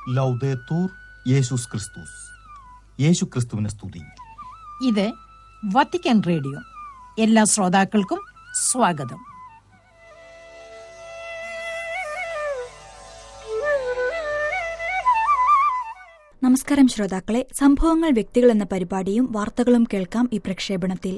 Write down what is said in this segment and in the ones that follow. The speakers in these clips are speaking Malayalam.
ലൗദേത്തൂർ യേശുസ് ക്രിസ്തുസ് യേശു ക്രിസ്തുവിനെ സ്തുതി ഇത് വത്തിക്കാൻ റേഡിയോ എല്ലാ ശ്രോതാക്കൾക്കും സ്വാഗതം നമസ്കാരം ശ്രോതാക്കളെ സംഭവങ്ങൾ വ്യക്തികൾ എന്ന പരിപാടിയും വാർത്തകളും കേൾക്കാം ഈ പ്രക്ഷേപണത്തിൽ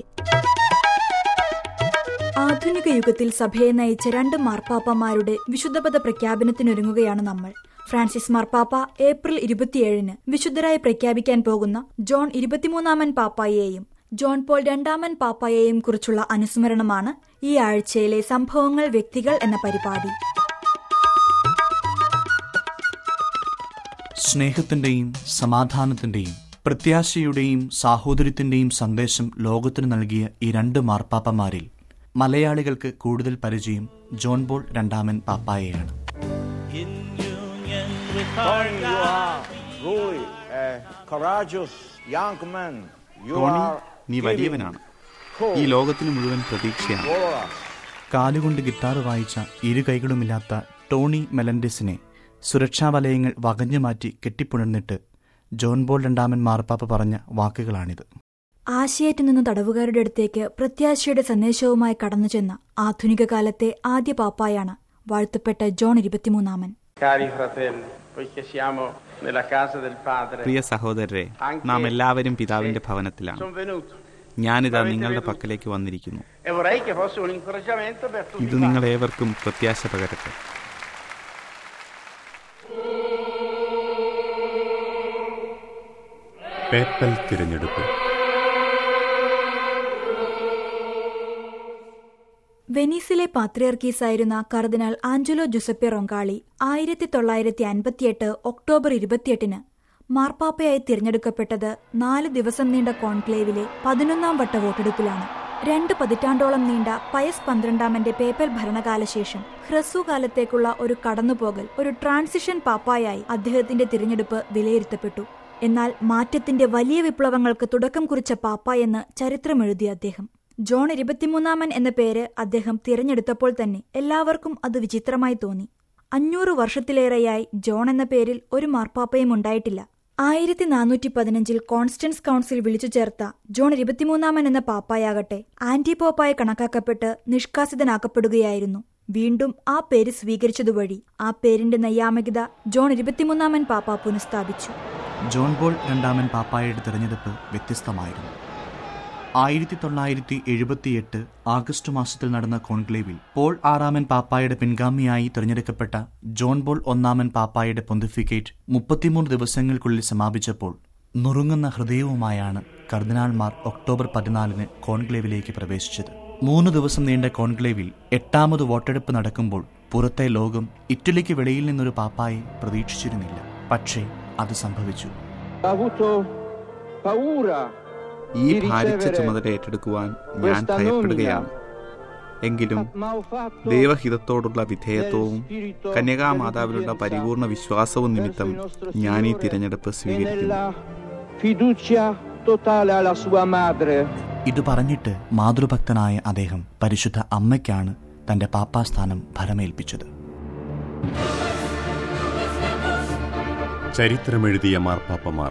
ആധുനിക യുഗത്തിൽ സഭയെ നയിച്ച രണ്ട് മാർപ്പാപ്പമാരുടെ വിശുദ്ധപദ പ്രഖ്യാപനത്തിനൊരുങ്ങുകയാണ് നമ്മൾ ഫ്രാൻസിസ് മാർപ്പാപ്പ ഏപ്രിൽ ഇരുപത്തിയേഴിന് വിശുദ്ധരായി പ്രഖ്യാപിക്കാൻ പോകുന്ന ജോൺ ഇരുപത്തിമൂന്നാമൻ പാപ്പായെയും ജോൺ പോൾ രണ്ടാമൻ പാപ്പായെയും കുറിച്ചുള്ള അനുസ്മരണമാണ് ഈ ആഴ്ചയിലെ സംഭവങ്ങൾ വ്യക്തികൾ എന്ന പരിപാടി സ്നേഹത്തിന്റെയും സമാധാനത്തിന്റെയും പ്രത്യാശയുടെയും സാഹോദര്യത്തിന്റെയും സന്ദേശം ലോകത്തിന് നൽകിയ ഈ രണ്ട് മാർപ്പാപ്പമാരിൽ മലയാളികൾക്ക് കൂടുതൽ പരിചയം ജോൺ ബോൾ രണ്ടാമൻ പാപ്പായെയാണ് in union with our Tony, you God. are really a courageous young man. You Tony are നീ giving വലിയവനാണ് hope ഈ ലോകത്തിന് മുഴുവൻ പ്രതീക്ഷയാണ് for us. കാലുകൊണ്ട് ഗിത്താർ വായിച്ച ഇരു കൈകളുമില്ലാത്ത ടോണി മെലൻഡിസിനെ സുരക്ഷാ വലയങ്ങൾ വകഞ്ഞു മാറ്റി കെട്ടിപ്പുണർന്നിട്ട് ജോൺ ബോൾ രണ്ടാമൻ മാർപ്പാപ്പ പറഞ്ഞ വാക്കുകളാണിത് ആശയേറ്റ് നിന്ന തടവുകാരുടെ അടുത്തേക്ക് പ്രത്യാശയുടെ സന്ദേശവുമായി കടന്നുചെന്ന ആധുനിക കാലത്തെ ആദ്യ പാപ്പായാണ് വാഴ്ത്തപ്പെട്ട ജോൺ ഇരുപത്തിമൂന്നാമൻ Cari fratelli, poiché siamo nella casa del Padre, പ്രിയ സഹോദരരെ നാം എല്ലാവരും പിതാവിന്റെ ഭവനത്തിലാണ് sono venuto ഞാനിതാ നിങ്ങളുടെ പക്കലേക്ക് വന്നിരിക്കുന്നു e vorrei che fosse un incoraggiamento per tutti ഇത് നിങ്ങൾ ഏവർക്കും പ്രത്യാശ പകരട്ടെ പേപ്പൽ തിരഞ്ഞെടുപ്പ് വെനീസിലെ പാത്രിയർക്കീസായിരുന്ന കർദിനാൾ ആഞ്ചലോ ജുസപ്പെ റൊങ്കാളി ആയിരത്തി തൊള്ളായിരത്തി അൻപത്തിയെട്ട് ഒക്ടോബർ ഇരുപത്തിയെട്ടിന് മാർപ്പാപ്പയായി തിരഞ്ഞെടുക്കപ്പെട്ടത് നാല് ദിവസം നീണ്ട കോൺക്ലേവിലെ പതിനൊന്നാം വട്ട വോട്ടെടുപ്പിലാണ് രണ്ട് പതിറ്റാണ്ടോളം നീണ്ട പയസ് പന്ത്രണ്ടാമന്റെ പേപ്പൽ ഭരണകാലശേഷം ഹ്രസ്വ കാലത്തേക്കുള്ള ഒരു കടന്നുപോകൽ ഒരു ട്രാൻസിഷൻ പാപ്പായായി അദ്ദേഹത്തിന്റെ തിരഞ്ഞെടുപ്പ് വിലയിരുത്തപ്പെട്ടു എന്നാൽ മാറ്റത്തിന്റെ വലിയ വിപ്ലവങ്ങൾക്ക് തുടക്കം കുറിച്ച പാപ്പ എന്ന് ചരിത്രമെഴുതി അദ്ദേഹം ജോൺ ഇരുപത്തിമൂന്നാമൻ എന്ന പേര് അദ്ദേഹം തിരഞ്ഞെടുത്തപ്പോൾ തന്നെ എല്ലാവർക്കും അത് വിചിത്രമായി തോന്നി അഞ്ഞൂറ് വർഷത്തിലേറെയായി ജോൺ എന്ന പേരിൽ ഒരു മാർപ്പാപ്പയും ഉണ്ടായിട്ടില്ല ആയിരത്തി നാനൂറ്റി പതിനഞ്ചിൽ കോൺസ്റ്റൻസ് കൗൺസിൽ വിളിച്ചു ചേർത്ത ജോൺ ഇരുപത്തിമൂന്നാമൻ എന്ന പാപ്പായാകട്ടെ ആന്റി പോപ്പായി കണക്കാക്കപ്പെട്ട് നിഷ്കാസിതനാക്കപ്പെടുകയായിരുന്നു വീണ്ടും ആ പേര് സ്വീകരിച്ചതുവഴി ആ പേരിന്റെ നൈയാമികത ജോൺ ഇരുപത്തിമൂന്നാമൻ പാപ്പ പുനഃസ്ഥാപിച്ചു ജോൺ ബോൾ രണ്ടാമൻ പാപ്പായുടെ തിരഞ്ഞെടുപ്പ് വ്യത്യസ്തമായിരുന്നു ആയിരത്തി തൊള്ളായിരത്തി എഴുപത്തിയെട്ട് ആഗസ്റ്റ് മാസത്തിൽ നടന്ന കോൺക്ലേവിൽ പോൾ ആറാമൻ പാപ്പായുടെ പിൻഗാമിയായി തിരഞ്ഞെടുക്കപ്പെട്ട ജോൺ ബോൾ ഒന്നാമൻ പാപ്പായുടെ പൊന്തിഫിക്കേറ്റ് മുപ്പത്തിമൂന്ന് ദിവസങ്ങൾക്കുള്ളിൽ സമാപിച്ചപ്പോൾ നുറുങ്ങുന്ന ഹൃദയവുമായാണ് കർദിനാൾമാർ ഒക്ടോബർ പതിനാലിന് കോൺക്ലേവിലേക്ക് പ്രവേശിച്ചത് മൂന്ന് ദിവസം നീണ്ട കോൺക്ലേവിൽ എട്ടാമത് വോട്ടെടുപ്പ് നടക്കുമ്പോൾ പുറത്തെ ലോകം ഇറ്റലിക്ക് വെളിയിൽ നിന്നൊരു പാപ്പായെ പ്രതീക്ഷിച്ചിരുന്നില്ല പക്ഷേ അത് സംഭവിച്ചു Ha avuto paura ഈ di ഭാരിച്ച ricevere ചുമതല ഏറ്റെടുക്കുവാൻ ഞാൻ questa ഭയപ്പെടുകയാണ് എങ്കിലും ma ho fatto ദൈവഹിതത്തോടുള്ള വിധേയത്വവും കന്യകാമാതാവിലുള്ള പരിപൂർണ വിശ്വാസവും നിമിത്തം ഞാൻ ഈ തിരഞ്ഞെടുപ്പ് സ്വീകരിക്കുന്നു fedela fiducia totale alla sua madre. ഇത് പറഞ്ഞിട്ട് മാതൃഭക്തനായ അദ്ദേഹം പരിശുദ്ധ അമ്മയ്ക്കാണ് തന്റെ പാപ്പാസ്ഥാനം ഭരമേൽപ്പിച്ചത് ചരിത്രമെഴുതിയ മാർപ്പാപ്പമാർ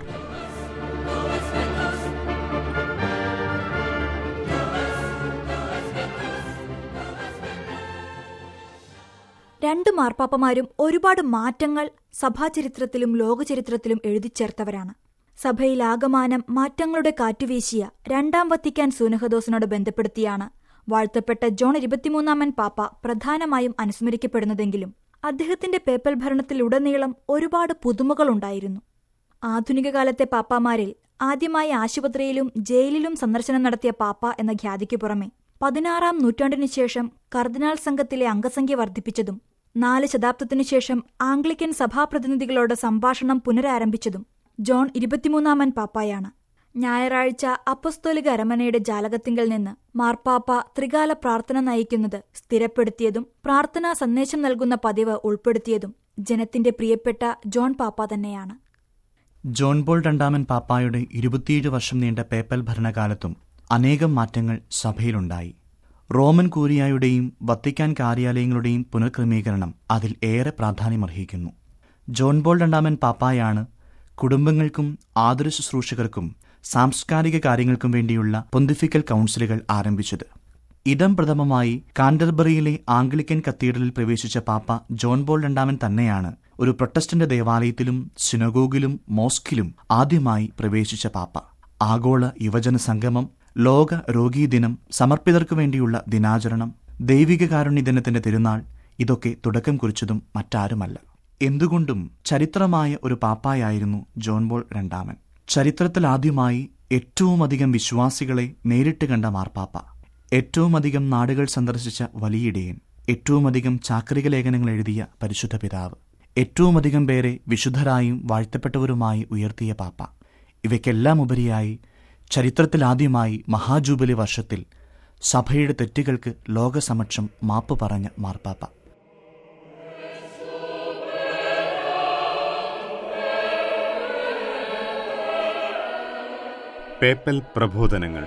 രണ്ട് മാർപ്പാപ്പമാരും ഒരുപാട് മാറ്റങ്ങൾ സഭാചരിത്രത്തിലും ലോകചരിത്രത്തിലും എഴുതിച്ചേർത്തവരാണ് സഭയിലാകമാനം മാറ്റങ്ങളുടെ കാറ്റുവീശിയ രണ്ടാം വത്തിക്കാൻ സൂനഹദോസിനോട് ബന്ധപ്പെടുത്തിയാണ് വാഴ്ത്തപ്പെട്ട ജോൺ ഇരുപത്തിമൂന്നാമൻ പാപ്പ പ്രധാനമായും അനുസ്മരിക്കപ്പെടുന്നതെങ്കിലും അദ്ദേഹത്തിന്റെ പേപ്പൽ ഭരണത്തിലുടനീളം ഒരുപാട് പുതുമകളുണ്ടായിരുന്നു ആധുനിക കാലത്തെ പാപ്പാമാരിൽ ആദ്യമായി ആശുപത്രിയിലും ജയിലിലും സന്ദർശനം നടത്തിയ പാപ്പ എന്ന ഖ്യാതിക്കു പുറമെ പതിനാറാം നൂറ്റാണ്ടിനു ശേഷം കർദിനാൾ സംഘത്തിലെ അംഗസംഖ്യ വർദ്ധിപ്പിച്ചതും നാല് ശതാബ്ദത്തിനു ശേഷം ആംഗ്ലിക്കൻ സഭാപ്രതിനിധികളോട് സംഭാഷണം പുനരാരംഭിച്ചതും ജോൺ ഇരുപത്തിമൂന്നാമൻ പാപ്പായാണ് ഞായറാഴ്ച അപ്പസ്തോലിക അരമനയുടെ ജാലകത്തിങ്കൽ നിന്ന് മാർപ്പാപ്പ ത്രികാല പ്രാർത്ഥന നയിക്കുന്നത് സ്ഥിരപ്പെടുത്തിയതും പ്രാർത്ഥനാ സന്ദേശം നൽകുന്ന പതിവ് ഉൾപ്പെടുത്തിയതും ജനത്തിന്റെ പ്രിയപ്പെട്ട ജോൺ പാപ്പ തന്നെയാണ് ജോൺ ബോൾ രണ്ടാമൻ പാപ്പായുടെ ഇരുപത്തിയേഴ് വർഷം നീണ്ട പേപ്പൽ ഭരണകാലത്തും അനേകം മാറ്റങ്ങൾ സഭയിലുണ്ടായി റോമൻ കൂരിയായുടെയും വത്തിക്കാൻ കാര്യാലയങ്ങളുടെയും പുനഃക്രമീകരണം അതിൽ ഏറെ പ്രാധാന്യമർഹിക്കുന്നു ജോൺ ബോൾ രണ്ടാമൻ പാപ്പായാണ് കുടുംബങ്ങൾക്കും ആതുര ശുശ്രൂഷകർക്കും സാംസ്കാരിക കാര്യങ്ങൾക്കും വേണ്ടിയുള്ള പൊന്തിഫിക്കൽ കൗൺസിലുകൾ ആരംഭിച്ചത് ഇടം പ്രഥമമായി കാൻഡർബറിയിലെ ആംഗ്ലിക്കൻ കത്തീഡ്രലിൽ പ്രവേശിച്ച പാപ്പ ജോൺ ബോൾ രണ്ടാമൻ തന്നെയാണ് ഒരു പ്രൊട്ടസ്റ്റന്റ് ദേവാലയത്തിലും സിനഗോഗിലും മോസ്കിലും ആദ്യമായി പ്രവേശിച്ച പാപ്പ ആഗോള യുവജന സംഗമം ലോക രോഗീ ദിനം സമർപ്പിതർക്കു വേണ്ടിയുള്ള ദിനാചരണം ദൈവിക കാരുണ്യ ദിനത്തിന്റെ തിരുനാൾ ഇതൊക്കെ തുടക്കം കുറിച്ചതും മറ്റാരുമല്ല എന്തുകൊണ്ടും ചരിത്രമായ ഒരു പാപ്പായായിരുന്നു ജോൺ ബോൾ രണ്ടാമൻ ചരിത്രത്തിൽ ആദ്യമായി ഏറ്റവുമധികം വിശ്വാസികളെ നേരിട്ട് കണ്ട മാർപ്പാപ്പ ഏറ്റവുമധികം നാടുകൾ സന്ദർശിച്ച വലിയിടയൻ ഏറ്റവുമധികം ചാക്രിക ലേഖനങ്ങൾ എഴുതിയ പരിശുദ്ധ പിതാവ് ഏറ്റവുമധികം പേരെ വിശുദ്ധരായും വാഴ്ത്തപ്പെട്ടവരുമായി ഉയർത്തിയ പാപ്പ ഇവയ്ക്കെല്ലാം ഉപരിയായി ചരിത്രത്തിലാദ്യമായി മഹാജൂബിലി വർഷത്തിൽ സഭയുടെ തെറ്റുകൾക്ക് ലോകസമക്ഷം മാപ്പ് പറഞ്ഞ മാർപ്പാപ്പ പേപ്പൽ പ്രബോധനങ്ങൾ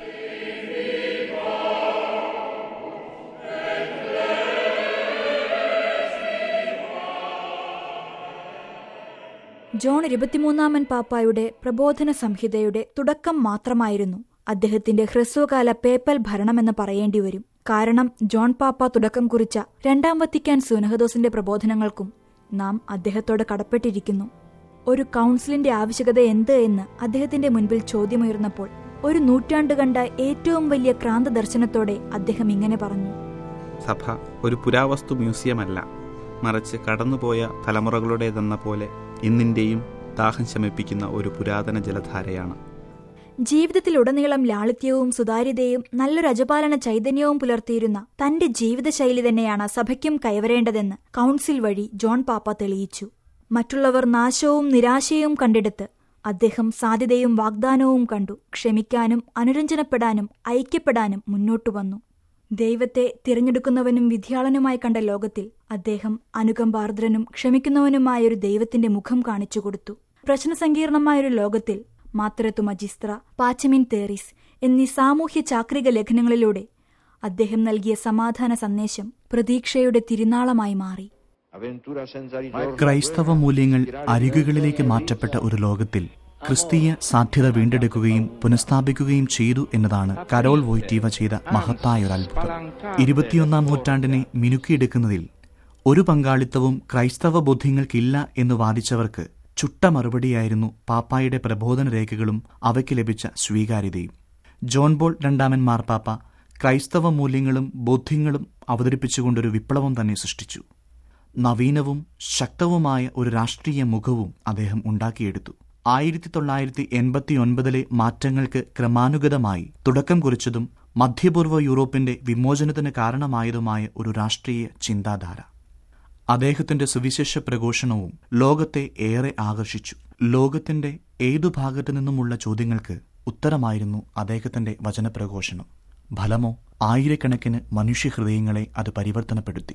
ജോൺ ഇരുപത്തിമൂന്നാമൻ പാപ്പായുടെ പ്രബോധന സംഹിതയുടെ തുടക്കം മാത്രമായിരുന്നു അദ്ദേഹത്തിന്റെ ഹ്രസ്വകാല പേപ്പൽ ഭരണമെന്ന് പറയേണ്ടി വരും കാരണം ജോൺ പാപ്പ തുടക്കം കുറിച്ച രണ്ടാം വത്തിക്കാൻ സുനഹദോസിന്റെ പ്രബോധനങ്ങൾക്കും നാം അദ്ദേഹത്തോട് കടപ്പെട്ടിരിക്കുന്നു ഒരു കൗൺസിലിന്റെ ആവശ്യകത എന്ത് എന്ന് അദ്ദേഹത്തിന്റെ മുൻപിൽ ചോദ്യമുയർന്നപ്പോൾ ഒരു നൂറ്റാണ്ട് കണ്ട ഏറ്റവും വലിയ ക്രാന്ത ദർശനത്തോടെ അദ്ദേഹം ഇങ്ങനെ പറഞ്ഞു സഭ ഒരു പുരാവസ്തു മ്യൂസിയമല്ല മറിച്ച് കടന്നുപോയ തലമുറകളുടേതെന്ന പോലെ ഇന്നിൻ്റെയും ദാഹം ശമിപ്പിക്കുന്ന ഒരു പുരാതന ജലധാരയാണ് ജീവിതത്തിലുടനീളം ലാളിത്യവും സുതാര്യതയും നല്ലൊരു അജപാലന ചൈതന്യവും പുലർത്തിയിരുന്ന തന്റെ ജീവിതശൈലി തന്നെയാണ് സഭയ്ക്കും കൈവരേണ്ടതെന്ന് കൗൺസിൽ വഴി ജോൺ പാപ്പ തെളിയിച്ചു മറ്റുള്ളവർ നാശവും നിരാശയും കണ്ടെടുത്ത് അദ്ദേഹം സാധ്യതയും വാഗ്ദാനവും കണ്ടു ക്ഷമിക്കാനും അനുരഞ്ജനപ്പെടാനും ഐക്യപ്പെടാനും മുന്നോട്ടു വന്നു ദൈവത്തെ തിരഞ്ഞെടുക്കുന്നവനും വിദ്യാളനുമായി കണ്ട ലോകത്തിൽ അദ്ദേഹം അനുകമ്പാർദ്രനും ക്ഷമിക്കുന്നവനുമായൊരു ദൈവത്തിന്റെ മുഖം കാണിച്ചു കൊടുത്തു പ്രശ്നസങ്കീർണമായൊരു ലോകത്തിൽ മാത്രത്തു മജിസ്ത്ര പാച്ചമിൻ തേറിസ് എന്നീ സാമൂഹ്യ ചാക്രിക ലേഖനങ്ങളിലൂടെ അദ്ദേഹം നൽകിയ സമാധാന സന്ദേശം പ്രതീക്ഷയുടെ തിരുനാളമായി മാറി Avventura senza ritorno. ക്രൈസ്തവ മൂല്യങ്ങൾ അരികുകളിലേക്ക് മാറ്റപ്പെട്ട ഒരു ലോകത്തിൽ ക്രിസ്തീയ സാധ്യത വീണ്ടെടുക്കുകയും പുനഃസ്ഥാപിക്കുകയും ചെയ്തു എന്നതാണ് കരോൾ വോയ്റ്റീവ ചെയ്ത മഹത്തായ ഒരു അത്ഭുതം ഇരുപത്തിയൊന്നാം നൂറ്റാണ്ടിനെ മിനുക്കിയെടുക്കുന്നതിൽ ഒരു പങ്കാളിത്തവും ക്രൈസ്തവ ബോധ്യങ്ങൾക്കില്ല എന്ന് വാദിച്ചവർക്ക് ചുട്ട മറുപടിയായിരുന്നു പാപ്പായുടെ പ്രബോധന രേഖകളും അവയ്ക്ക് ലഭിച്ച സ്വീകാര്യതയും ജോൺ ബോൾ രണ്ടാമൻ മാർപ്പാപ്പ ക്രൈസ്തവ മൂല്യങ്ങളും ബോധ്യങ്ങളും അവതരിപ്പിച്ചുകൊണ്ടൊരു വിപ്ലവം തന്നെ സൃഷ്ടിച്ചു നവീനവും ശക്തവുമായ ഒരു രാഷ്ട്രീയ മുഖവും അദ്ദേഹം ഉണ്ടാക്കിയെടുത്തു ആയിരത്തി തൊള്ളായിരത്തി എൺപത്തി ഒൻപതിലെ മാറ്റങ്ങൾക്ക് ക്രമാനുഗതമായി തുടക്കം കുറിച്ചതും മധ്യപൂർവ്വ യൂറോപ്പിന്റെ വിമോചനത്തിന് കാരണമായതുമായ ഒരു രാഷ്ട്രീയ ചിന്താധാര അദ്ദേഹത്തിന്റെ സുവിശേഷ പ്രഘോഷണവും ലോകത്തെ ഏറെ ആകർഷിച്ചു ലോകത്തിന്റെ ഏതു ഭാഗത്തു നിന്നുമുള്ള ചോദ്യങ്ങൾക്ക് ഉത്തരമായിരുന്നു അദ്ദേഹത്തിന്റെ വചനപ്രഘോഷണം ഫലമോ ആയിരക്കണക്കിന് മനുഷ്യഹൃദയങ്ങളെ അത് പരിവർത്തനപ്പെടുത്തി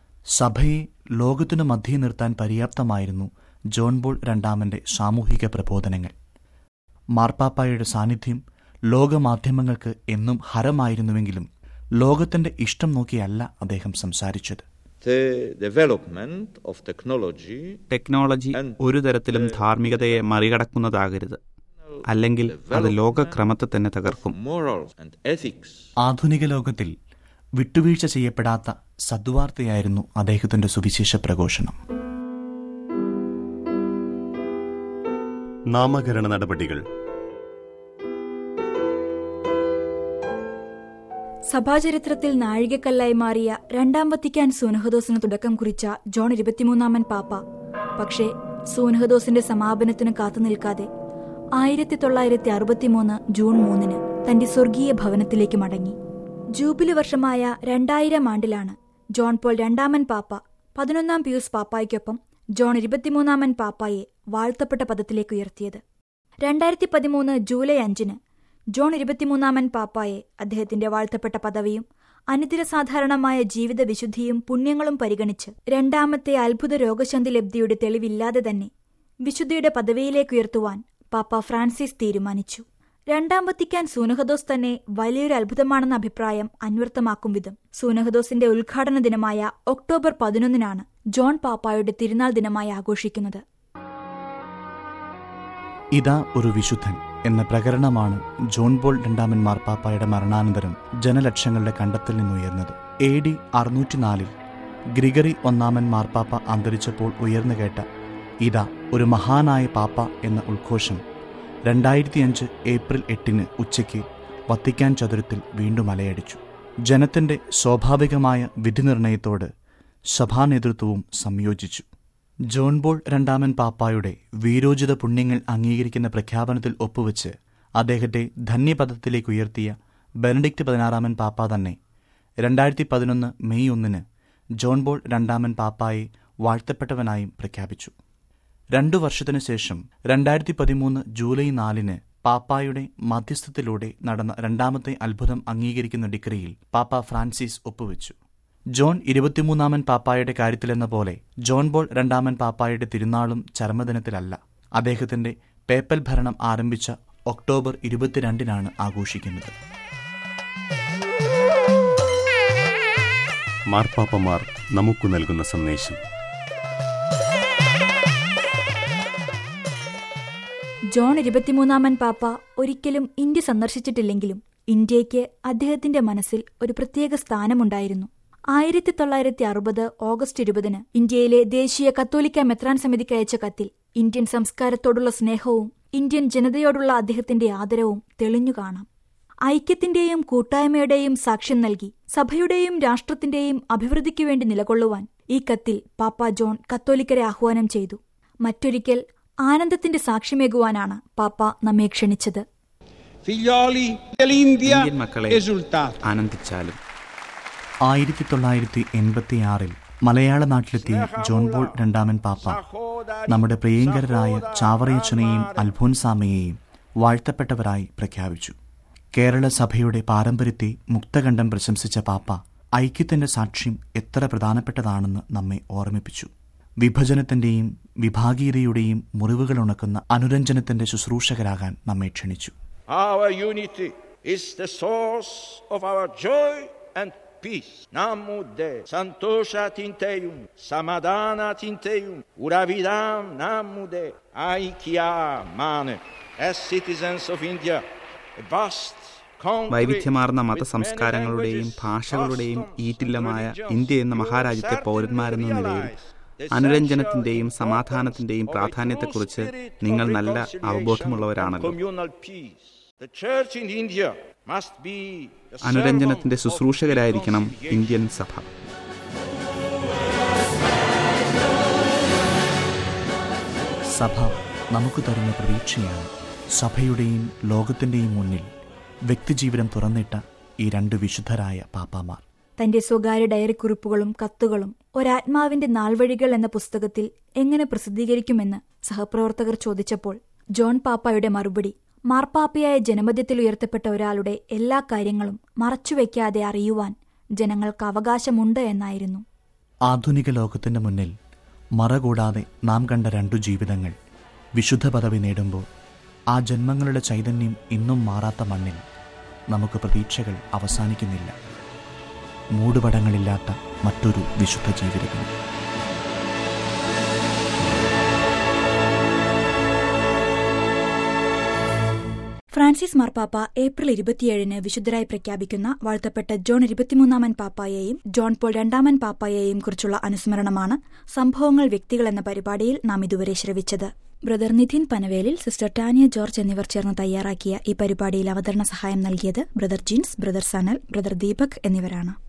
സഭയെ ലോകത്തിനു മധ്യേ നിർത്താൻ പര്യാപ്തമായിരുന്നു ജോൺ ബോൾ രണ്ടാമന്റെ സാമൂഹിക പ്രബോധനങ്ങൾ മാർപ്പാപ്പായുടെ സാന്നിധ്യം ലോകമാധ്യമങ്ങൾക്ക് എന്നും ഹരമായിരുന്നുവെങ്കിലും ലോകത്തിന്റെ ഇഷ്ടം നോക്കിയല്ല അദ്ദേഹം സംസാരിച്ചത് The development of technology technology ഒരു തരത്തിലും ധാർമ്മികതയെ മറികടക്കുന്നതാകരുത് അല്ലെങ്കിൽ അത് ലോകക്രമത്തെ തന്നെ തകർക്കും morals and ethics ആധുനിക ലോകത്തിൽ വിട്ടുവീഴ്ച ചെയ്യപ്പെടാത്ത സദ്വാർത്തയായിരുന്നു അദ്ദേഹത്തിന്റെ സുവിശേഷ പ്രഘോഷണം നാമകരണ നടപടികൾ സഭാചരിത്രത്തിൽ നാഴികക്കല്ലായി മാറിയ രണ്ടാം വത്തിക്കാൻ സൂനഹദോസിന് തുടക്കം കുറിച്ച ജോൺ ഇരുപത്തിമൂന്നാമൻ പാപ്പ പക്ഷേ സൂനഹദോസിന്റെ സമാപനത്തിന് കാത്തുനിൽക്കാതെ ആയിരത്തി തൊള്ളായിരത്തി അറുപത്തിമൂന്ന് ജൂൺ മൂന്നിന് തന്റെ സ്വർഗീയ ഭവനത്തിലേക്ക് മടങ്ങി ജൂബിലി വർഷമായ രണ്ടായിരം ആണ്ടിലാണ് ജോൺ പോൾ രണ്ടാമൻ പാപ്പ പതിനൊന്നാം പിയൂസ് പാപ്പായ്ക്കൊപ്പം ജോൺ ഇരുപത്തിമൂന്നാമൻ പാപ്പായെ വാഴ്ത്തപ്പെട്ട പദത്തിലേക്ക് ഉയർത്തിയത് രണ്ടായിരത്തി പതിമൂന്ന് ജൂലൈ അഞ്ചിന് ജോൺ ഇരുപത്തിമൂന്നാമൻ പാപ്പായെ അദ്ദേഹത്തിന്റെ വാഴ്ത്തപ്പെട്ട പദവിയും അനിതരസാധാരണമായ ജീവിത വിശുദ്ധിയും പുണ്യങ്ങളും പരിഗണിച്ച് രണ്ടാമത്തെ അത്ഭുത രോഗശാന്തി ലബ്ധിയുടെ തെളിവില്ലാതെ തന്നെ വിശുദ്ധിയുടെ പദവിയിലേക്ക് ഉയർത്തുവാൻ പാപ്പ ഫ്രാൻസിസ് തീരുമാനിച്ചു രണ്ടാം വത്തിക്കാൻ സൂനഹദോസ് തന്നെ വലിയൊരു അത്ഭുതമാണെന്ന അഭിപ്രായം അന്വർത്ഥമാക്കും വിധം സൂനഹദോസിന്റെ ഉദ്ഘാടന ദിനമായ ഒക്ടോബർ പതിനൊന്നിനാണ് ജോൺ പാപ്പായുടെ തിരുനാൾ ദിനമായി ആഘോഷിക്കുന്നത് ഇതാ ഒരു വിശുദ്ധൻ എന്ന പ്രകരണമാണ് ജോൺ ബോൾ രണ്ടാമൻ മാർപ്പാപ്പായുടെ മരണാനന്തരം ജനലക്ഷങ്ങളുടെ കണ്ടെത്തൽ നിന്നുയർന്നത് എ ഡി അറുന്നൂറ്റിനാലിൽ ഗ്രിഗറി ഒന്നാമൻ മാർപ്പാപ്പ അന്തരിച്ചപ്പോൾ ഉയർന്നു കേട്ട ഇതാ ഒരു മഹാനായ പാപ്പ എന്ന ഉദ്ഘോഷം രണ്ടായിരത്തിയഞ്ച് ഏപ്രിൽ എട്ടിന് ഉച്ചയ്ക്ക് വത്തിക്കാൻ ചതുരത്തിൽ വീണ്ടും അലയടിച്ചു ജനത്തിന്റെ സ്വാഭാവികമായ വിധിനിർണയത്തോട് സഭാനേതൃത്വവും സംയോജിച്ചു ജോൺ ബോൾ രണ്ടാമൻ പാപ്പായുടെ വീരോചിത പുണ്യങ്ങൾ അംഗീകരിക്കുന്ന പ്രഖ്യാപനത്തിൽ ഒപ്പുവെച്ച് അദ്ദേഹത്തെ ധന്യപദത്തിലേക്ക് ഉയർത്തിയ ബെനഡിക്റ്റ് പതിനാറാമൻ പാപ്പ തന്നെ രണ്ടായിരത്തി പതിനൊന്ന് മെയ് ഒന്നിന് ജോൺ ബോൾ രണ്ടാമൻ പാപ്പായെ വാഴ്ത്തപ്പെട്ടവനായും പ്രഖ്യാപിച്ചു രണ്ടു വർഷത്തിനു ശേഷം രണ്ടായിരത്തി പതിമൂന്ന് ജൂലൈ നാലിന് പാപ്പായുടെ മധ്യസ്ഥത്തിലൂടെ നടന്ന രണ്ടാമത്തെ അത്ഭുതം അംഗീകരിക്കുന്ന ഡിഗ്രിയിൽ പാപ്പ ഫ്രാൻസിസ് ഒപ്പുവെച്ചു ജോൺ ഇരുപത്തിമൂന്നാമൻ പാപ്പായുടെ കാര്യത്തിലെന്ന പോലെ ജോൺ ബോൾ രണ്ടാമൻ പാപ്പായുടെ തിരുനാളും ചരമദിനത്തിലല്ല അദ്ദേഹത്തിന്റെ പേപ്പൽ ഭരണം ആരംഭിച്ച ഒക്ടോബർ ഇരുപത്തിരണ്ടിനാണ് ആഘോഷിക്കുന്നത് മാർപ്പാപ്പമാർ നമുക്ക് നൽകുന്ന സന്ദേശം ജോൺ ഇരുപത്തിമൂന്നാമൻ പാപ്പ ഒരിക്കലും ഇന്ത്യ സന്ദർശിച്ചിട്ടില്ലെങ്കിലും ഇന്ത്യയ്ക്ക് അദ്ദേഹത്തിന്റെ മനസ്സിൽ ഒരു പ്രത്യേക സ്ഥാനമുണ്ടായിരുന്നു ആയിരത്തി തൊള്ളായിരത്തി അറുപത് ഓഗസ്റ്റ് ഇരുപതിന് ഇന്ത്യയിലെ ദേശീയ കത്തോലിക്ക മെത്രാൻ സമിതിക്ക് അയച്ച കത്തിൽ ഇന്ത്യൻ സംസ്കാരത്തോടുള്ള സ്നേഹവും ഇന്ത്യൻ ജനതയോടുള്ള അദ്ദേഹത്തിന്റെ ആദരവും തെളിഞ്ഞു കാണാം ഐക്യത്തിന്റെയും കൂട്ടായ്മയുടെയും സാക്ഷ്യം നൽകി സഭയുടെയും രാഷ്ട്രത്തിന്റെയും അഭിവൃദ്ധിക്കു വേണ്ടി നിലകൊള്ളുവാൻ ഈ കത്തിൽ പാപ്പ ജോൺ കത്തോലിക്കരെ ആഹ്വാനം ചെയ്തു മറ്റൊരിക്കൽ ആനന്ദത്തിന്റെ സാക്ഷ്യമേകുവാനാണ് പാപ്പ നമ്മെ ക്ഷണിച്ചത് Figlioli dell'India, ഇന്ത്യൻ മക്കളെ esultate. ആനന്ദിച്ചാലും ആയിരത്തി തൊള്ളായിരത്തി എൺപത്തിയാറിൽ മലയാള നാട്ടിലെത്തിയ ജോൺ ബോൾ രണ്ടാമൻ പാപ്പ നമ്മുടെ പ്രിയങ്കരരായ ചാവറയച്ചനെയും അൽഫോൻസാമയെയും വാഴ്ത്തപ്പെട്ടവരായി പ്രഖ്യാപിച്ചു കേരള സഭയുടെ പാരമ്പര്യത്തെ മുക്തകണ്ഠം പ്രശംസിച്ച പാപ്പ ഐക്യത്തിന്റെ സാക്ഷ്യം എത്ര പ്രധാനപ്പെട്ടതാണെന്ന് നമ്മെ ഓർമ്മിപ്പിച്ചു വിഭജനത്തിന്റെയും വിഭാഗീയതയുടെയും മുറിവുകളുണക്കുന്ന അനുരഞ്ജനത്തിന്റെ ശുശ്രൂഷകരാകാൻ നമ്മെ ക്ഷണിച്ചു Our unity is the source of our joy and peace. Namude, Santosha Tinteum, Samadana Tinteum, Uravidam Namude, Aikia Mane. As citizens of India, a vast country വൈവിധ്യമാർന്ന with മതസംസ്കാരങ്ങളുടെയും many languages, ഭാഷകളുടെയും customs, ഈറ്റില്ലമായ religions, ഇന്ത്യ എന്ന we മഹാരാജ്യത്തെ certainly പൗരന്മാരെന്ന നിലയിൽ realize the അനുരഞ്ജനത്തിന്റെയും essential സമാധാനത്തിന്റെയും importance of a പ്രാധാന്യത്തെക്കുറിച്ച് true spirit നിങ്ങൾ of നല്ല reconciliation and അവബോധമുള്ളവരാണല്ലോ communal peace. The church in India must be the അനുരഞ്ജനത്തിന്റെ servant of ശുശ്രൂഷകരായിരിക്കണം reconciliation. ഇന്ത്യൻ സഭ സഭ നമുക്ക് തരുന്ന പ്രതീക്ഷയാണ് സഭയുടെയും ലോകത്തിന്റെയും മുന്നിൽ വ്യക്തിജീവിതം തുറന്നിട്ട ഈ രണ്ട് വിശുദ്ധരായ പാപ്പാമാർ തന്റെ സ്വകാര്യ ഡയറിക്കുറിപ്പുകളും കത്തുകളും ഒരാത്മാവിന്റെ നാൾവഴികൾ എന്ന പുസ്തകത്തിൽ എങ്ങനെ പ്രസിദ്ധീകരിക്കുമെന്ന് സഹപ്രവർത്തകർ ചോദിച്ചപ്പോൾ ജോൺ പാപ്പായുടെ മറുപടി മാർപ്പാപ്പയായ ജനമധ്യത്തിൽ ഉയർത്തപ്പെട്ട ഒരാളുടെ എല്ലാ കാര്യങ്ങളും മറച്ചുവെക്കാതെ അറിയുവാൻ ജനങ്ങൾക്ക് അവകാശമുണ്ട് എന്നായിരുന്നു ആധുനിക ലോകത്തിന്റെ മുന്നിൽ മറകൂടാതെ നാം കണ്ട രണ്ടു ജീവിതങ്ങൾ വിശുദ്ധ പദവി നേടുമ്പോൾ ആ ജന്മങ്ങളുടെ ചൈതന്യം ഇന്നും മാറാത്ത മണ്ണിൽ നമുക്ക് പ്രതീക്ഷകൾ അവസാനിക്കുന്നില്ല മൂടുപടങ്ങളില്ലാത്ത മറ്റൊരു വിശുദ്ധ ജീവിതത്തിന് ഫ്രാൻസിസ് മാർപ്പാപ്പ ഏപ്രിൽ ഇരുപത്തിയേഴിന് വിശുദ്ധരായി പ്രഖ്യാപിക്കുന്ന വാഴ്ത്തപ്പെട്ട ജോൺ ഇരുപത്തിമൂന്നാമൻ പാപ്പായെയും ജോൺ പോൾ രണ്ടാമൻ പാപ്പായെയും കുറിച്ചുള്ള അനുസ്മരണമാണ് സംഭവങ്ങൾ വ്യക്തികൾ എന്ന പരിപാടിയിൽ നാം ഇതുവരെ ശ്രവിച്ചത് brother Nidhin Panavelil sister Tania George എന്നിവർ ചേർന്ന് തയ്യാറാക്കിയ ഈ പരിപാടിയിൽ അവതരണ സഹായം നൽകിയത് brother Jins brother Sanal brother Deepak എന്നിവരാണ്